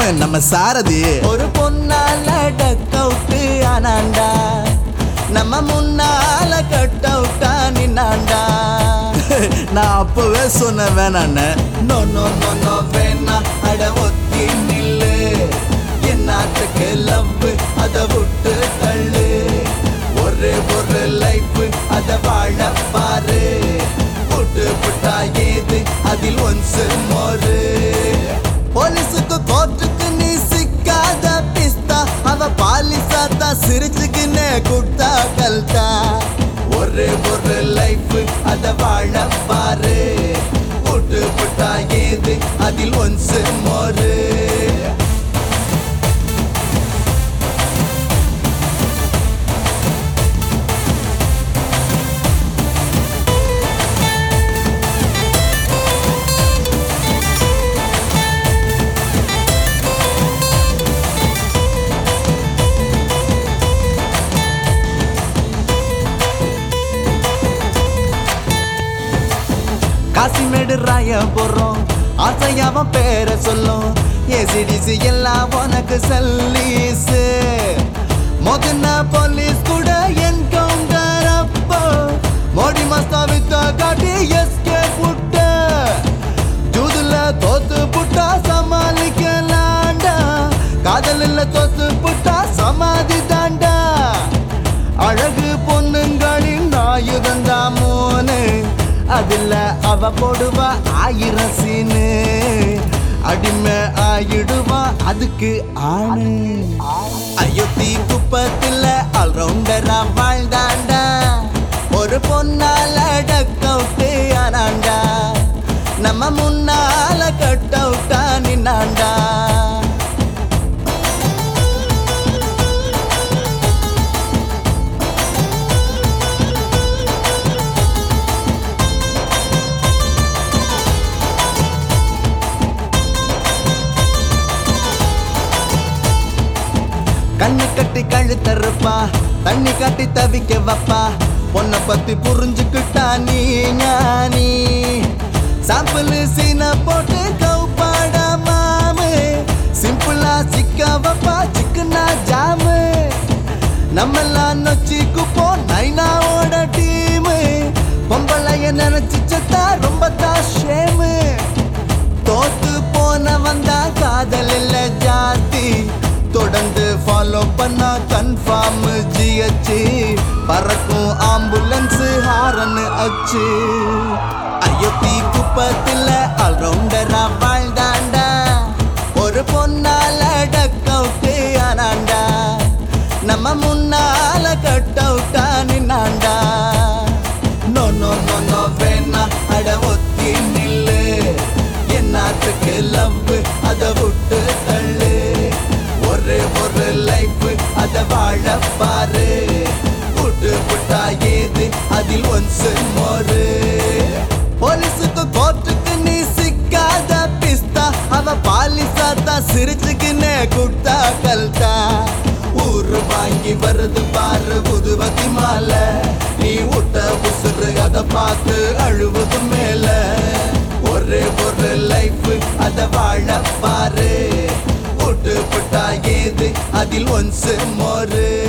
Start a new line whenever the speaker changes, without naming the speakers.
jam நம்ம சாரதி
ஒரு பொண்ணால டக் out ஆனாண்டா நம்ம முன்னால கட் அவுட்டா நின்னாண்டா
நான் அப்பவே சொன்ன வேணான்னு
நோ நோ நோ நோ வேணா அட ஒத்தி நில்லு என்னாத்துக்கு லவ் அத விட்டு தள்ளு ஒரு ஒரு லைஃப் அத வாழ பாரு புட்டு புட்டா ஏது அதில் ஒன்சு மோரு போலீஸுக்கு கோர்ட்டுக்கு நீ சிக்காத பிஸ்தா அவ பாலிசாத்தா சிரிச்சுக்குன்னு குட்டா கல்தா ஒரு ஒரு லைஃப் அத வாழ பாரு புட்டு புட்டா ஏது அதில் ஒன்சு மோரு காசிமேடு ராய போறோம் ஆசையாவ பேரை சொல்லும் ஏசிடிசி எல்லாம் உனக்கு சல்லீஸு மொதன போலீஸ் கூட என்கவுண்டர் அப்போ மோடி மஸ்தா வித்த காட்டி எஸ்கே புட்ட ஜூதுல தோத்து புட்டா சமாளிக்கலாண்டா காதலில் தோத்து புட்டா சமாதி தாண்டா அழகு பொண்ணுங்களின் ஆயுதந்தா மோனு அதுல அவ போடுவா ஆயிரம் சீனு அடிமை ஆயிடுவா அதுக்கு ஆணு அயோத்தி குப்பத்துல ஆல்ரவுண்டரா வாழ்ந்தாண்டா ஒரு பொண்ணால டக் அவுட்டு ஆனாண்டா நம்ம முன்னால கட் அவுட்டா நின்னாண்டா கண்ணு கட்டி கழுத்தறுப்பா தண்ணி காட்டி தவிக்க வப்பா பொண்ணை பத்தி புரிஞ்சுக்கிட்டா நீ ஞானி சாம்பிள் சீன போட்டு கவுப்பாட மாமு சிம்பிளா சிக்க வப்பா சிக்கனா ஜாமு நம்மெல்லாம் நொச்சிக்கு போ நைனாவோட டீமு பொம்பளைய நினைச்சு செத்தா ரொம்ப தான் ஷேமு தோத்து போன வந்தா காதல் இல்ல ஜாதி தொடர்ந்து ஃபாலோ பண்ணா கன்ஃபார்ம் ஜிஹெச் பறக்கும் ஆம்புலன்ஸ் ஹாரன் அச்சு அயோத்தி குப்பத்துல ஆல்ரவுண்டரா வாழ்ந்தாண்டா ஒரு பொண்ணால டக் அவுட்டு ஆனாண்டா நம்ம முன்னால கட் அவுட்டா நின்னாண்டா நோ நோ நோ நோ வேணா அட ஒத்தி நில்லு என்னாத்துக்கு லவ் அத விட்டு தள்ளு ஒரு ஒரு லைஃப் அத வாழ பாரு புட்டு புட்டா ஏது அதில் ஒன்சு மோரு போலீஸுக்கு கோர்ட்டுக்கு நீ சிக்காத பிஸ்தா அவ பாலிசாத்தா சிரிச்சுக்குன்னு குட்டா கல்தா ஊரு வாங்கி வருது பாரு புதுவதி மாலை நீ விட்ட உசுறு அத பார்த்து அழுவது மேல ஒரு ஒரு லைஃப் அத வாழ பாரு புட்டு புட்டா ஏது அதில் ஒன்சு மோரு